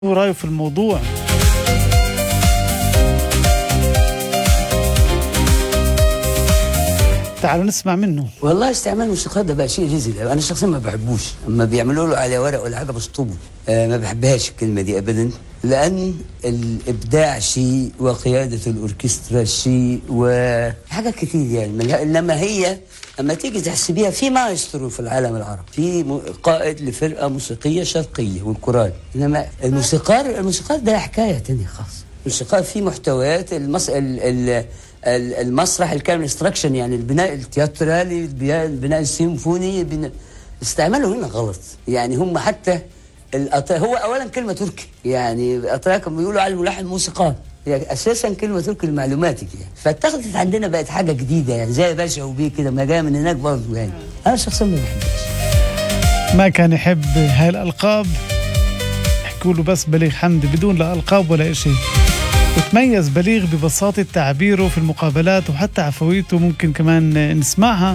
رايه في الموضوع تعالوا نسمع منه والله استعمال الموسيقى ده بقى شيء رزل انا شخصيا ما بحبوش اما بيعملوا له على ورق ولا حاجه بشطبه آه ما بحبهاش الكلمه دي ابدا لان الابداع شيء وقياده الاوركسترا شيء وحاجات كتير يعني ملها- انما هي اما تيجي تحسبيها في مايسترو في العالم العربي في م- قائد لفرقه موسيقيه شرقيه والكورال انما الموسيقار الموسيقار ده حكايه تانية خاصه الموسيقار فيه محتويات المس... ال... ال... ال- المسرح الكامل انستراكشن يعني البناء التياترالي البناء, البناء السيمفوني بناء استعماله هنا غلط يعني هم حتى الأط... هو اولا كلمه تركي يعني الاتراك بيقولوا على الملحن موسيقار يعني اساسا كلمه تركي المعلوماتي يعني فاتخذت عندنا بقت حاجه جديده يعني زي باشا وبيه كده ما جايه من هناك برضه يعني انا شخصيا ما بحبهاش ما كان يحب هاي الألقاب يحكوا له بس بليغ حمدي بدون لا ألقاب ولا إشي وتميز بليغ ببساطة تعبيره في المقابلات وحتى عفويته ممكن كمان نسمعها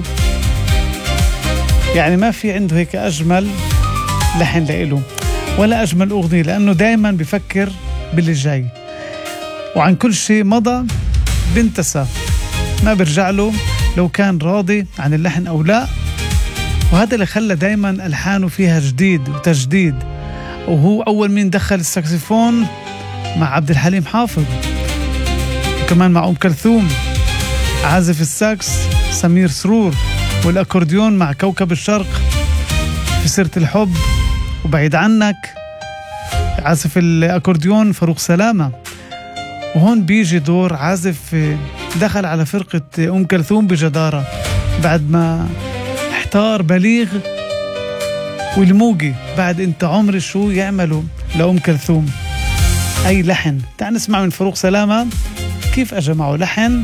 يعني ما في عنده هيك أجمل لحن لإله ولا أجمل أغنية لأنه دايما بفكر باللي جاي وعن كل شيء مضى بنتسى ما برجع له لو كان راضي عن اللحن أو لا وهذا اللي خلى دايما ألحانه فيها جديد وتجديد وهو أول مين دخل الساكسفون مع عبد الحليم حافظ وكمان مع أم كلثوم عازف الساكس سمير سرور والأكورديون مع كوكب الشرق في سيرة الحب وبعيد عنك عازف الأكورديون فاروق سلامة وهون بيجي دور عازف دخل على فرقة أم كلثوم بجدارة بعد ما احتار بليغ والموجي بعد انت عمري شو يعملوا لأم كلثوم أي لحن تعال نسمع من فاروق سلامة كيف أجا معه لحن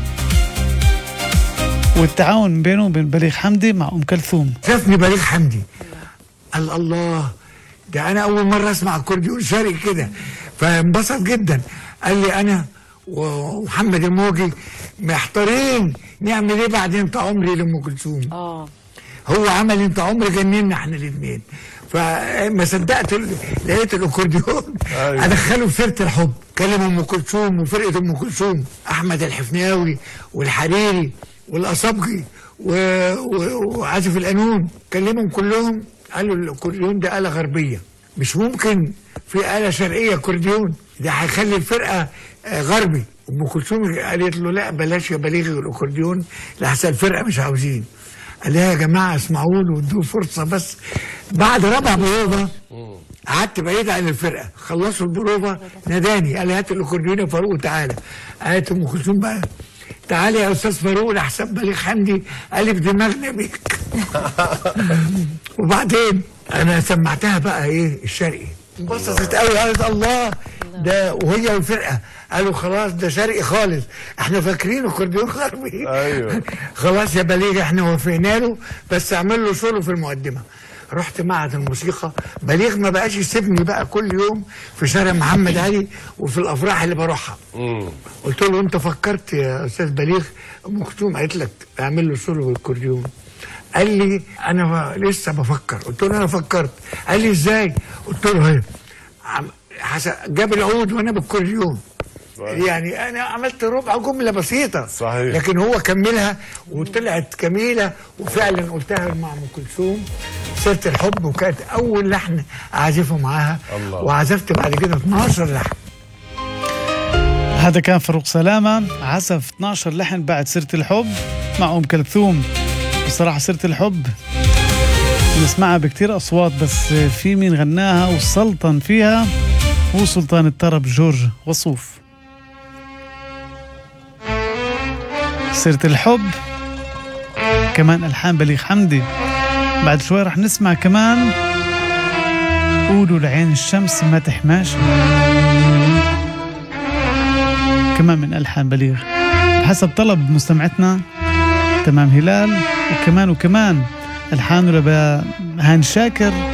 والتعاون بينه وبين بليغ حمدي مع أم كلثوم شافني بليغ حمدي قال الله ده انا اول مره اسمع اكورديون شرقي كده فانبسط جدا قال لي انا ومحمد الموجي محتارين نعمل ايه بعد انت عمري لام كلثوم اه هو عمل انت عمري جننا احنا الاثنين فما صدقت ال- لقيت الاكورديون ادخله في سيره الحب كلم ام كلثوم وفرقه ام كلثوم احمد الحفناوي والحريري والاصابجي و- و- وعازف القانون كلمهم كلهم قالوا الاكورديون ده آلة غربية مش ممكن في آلة شرقية اكورديون ده هيخلي الفرقة آه، غربي ام كلثوم قالت له لا بلاش يا بليغ الاكورديون لحسن الفرقة مش عاوزين قال لها يا جماعه اسمعوا له وادوه فرصه بس بعد ربع بروفه قعدت بعيد عن الفرقه خلصوا البروفه ناداني قال لي هات الاكورديون يا فاروق تعالى قالت ام كلثوم بقى تعالى يا استاذ فاروق لحسن بليغ حمدي قلب دماغنا بيك وبعدين انا سمعتها بقى ايه الشرقي انبسطت قوي قالت الله ده وهي والفرقه قالوا خلاص ده شرقي خالص احنا فاكرينه اكورديون غربي أيوة. خلاص يا بليغ احنا وافقنا له بس اعمل له سولو في المقدمه رحت معهد الموسيقى بليغ ما بقاش يسيبني بقى كل يوم في شارع محمد علي وفي الافراح اللي بروحها قلت له انت فكرت يا استاذ بليغ ام كلثوم قالت لك اعمل له سولو بالاكورديون قال لي انا ب- لسه بفكر قلت له انا فكرت قال لي ازاي قلت له هي عم- حس- جاب العود وانا بالاكورديون صحيح. يعني انا عملت ربع جمله بسيطه صحيح. لكن هو كملها وطلعت جميله وفعلا قلتها مع ام كلثوم سيره الحب وكانت اول لحن اعزفه معاها الله. وعزفت بعد كده 12 لحن هذا كان فاروق سلامة عزف 12 لحن بعد سيرة الحب مع أم كلثوم بصراحة سيرة الحب نسمعها بكتير أصوات بس في مين غناها وسلطن فيها هو سلطان الطرب جورج وصوف سيرة الحب كمان ألحان بليغ حمدي بعد شوي رح نسمع كمان قولوا لعين الشمس ما تحماش كمان من ألحان بليغ بحسب طلب مستمعتنا تمام هلال وكمان وكمان ألحان لبا هان شاكر